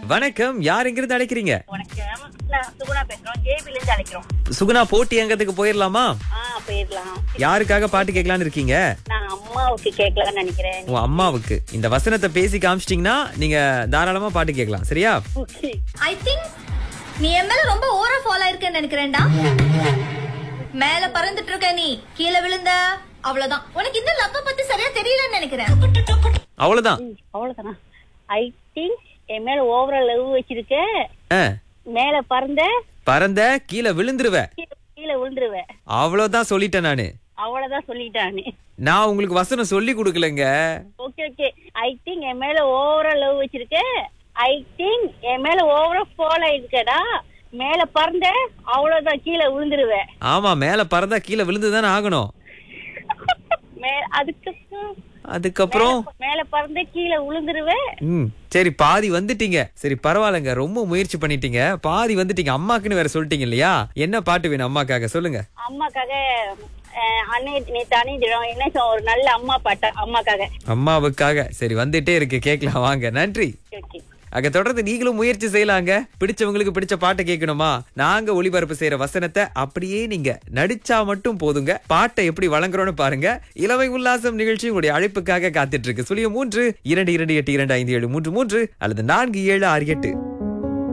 வணக்கம் யார் எங்கிருந்து அழைக்கிறீங்க வணக்கம் நான் சுகுணா பேசுறோம் ஜேபில இருந்து அழைக்கிறோம் சுகுணா போட்டி அங்கத்துக்கு போயிடலாமா ஆ போயிடலாம் யாருக்காக பாட்டு கேட்கலான்னு இருக்கீங்க நான் அம்மாவுக்கு கேட்கலாம்னு நினைக்கிறேன் உங்க அம்மாவுக்கு இந்த வசனத்தை பேசி காமிச்சிட்டீங்கன்னா நீங்க தாராளமா பாட்டு கேட்கலாம் சரியா ஓகே ஐ திங்க் நீ என் மேல ரொம்ப ஓவரா ஃபாலோ இருக்கேன்னு நினைக்கிறேன்டா மேல பறந்துட்டு இருக்க நீ கீழே விழுந்த அவ்வளவுதான் உனக்கு இந்த லப்ப பத்தி சரியா தெரியலன்னு நினைக்கிறேன் அவ்வளவுதான் அவ்வளவுதானா ஐ திங்க் என் மேல ஓவரா லவ் வச்சிருக்க ஆ, மேல பறந்த பறந்த கீழே விழுந்துருவ கீழே கீழே விழுந்துருவேன் அவ்வளவுதான் சொல்லிட்டேன் நானு அவ்வளவுதான் சொல்லிட்டானு நான் உங்களுக்கு வசனம் சொல்லி கொடுக்கலங்க ஓகே ஓகே ஐ திங்க் என் மேல ஓவரா லவ் வச்சிருக்க ஐ திங்க் என் மேல ஓவரா ஃபாலோ இருக்கடா மேல பறந்த அவ்வளவுதான் கீழே விழுந்துருவேன் ஆமா மேல பறந்தா கீழே விழுந்துதானே ஆகணும் மே அதுக்கு அதுக்கப்புறம் மேல பறந்து கீழே விழுந்துருவேன் ம் சரி பாதி வந்துட்டீங்க சரி பரவாயில்லைங்க ரொம்ப முயற்சி பண்ணிட்டீங்க பாதி வந்துட்டீங்க அம்மாக்குன்னு வேற சொல்லிட்டீங்க இல்லையா என்ன பாட்டு வேணும் அம்மாக்காக சொல்லுங்க அம்மாக்காக அஹ், அன்னை நேத்து அணி தினம் என்ன சொ- ஒரு நல்ல அம்மா பாட்ட அம்மாக்காக அம்மாவுக்காக சரி வந்துட்டே இருக்கு கேட்கலாம் வாங்க நன்றி ஓகே அங்க தொடர்ந்து நீங்களும் முயற்சி செய்யலாங்க பிடிச்சவங்களுக்கு பிடிச்ச பாட்டை கேட்கணுமா நாங்க ஒளிபரப்பு செய்யற வசனத்தை அப்படியே நீங்க நடிச்சா மட்டும் போதுங்க பாட்டை எப்படி வழங்குறோம்னு பாருங்க இளமை உல்லாசம் நிகழ்ச்சி உங்களுடைய அழைப்புக்காக காத்துட்டு இருக்கு சுழியம் மூன்று இரண்டு இரண்டு எட்டு இரண்டு ஐந்து ஏழு மூன்று மூன்று அல்லது நான்கு ஏழு ஆறு எட்டு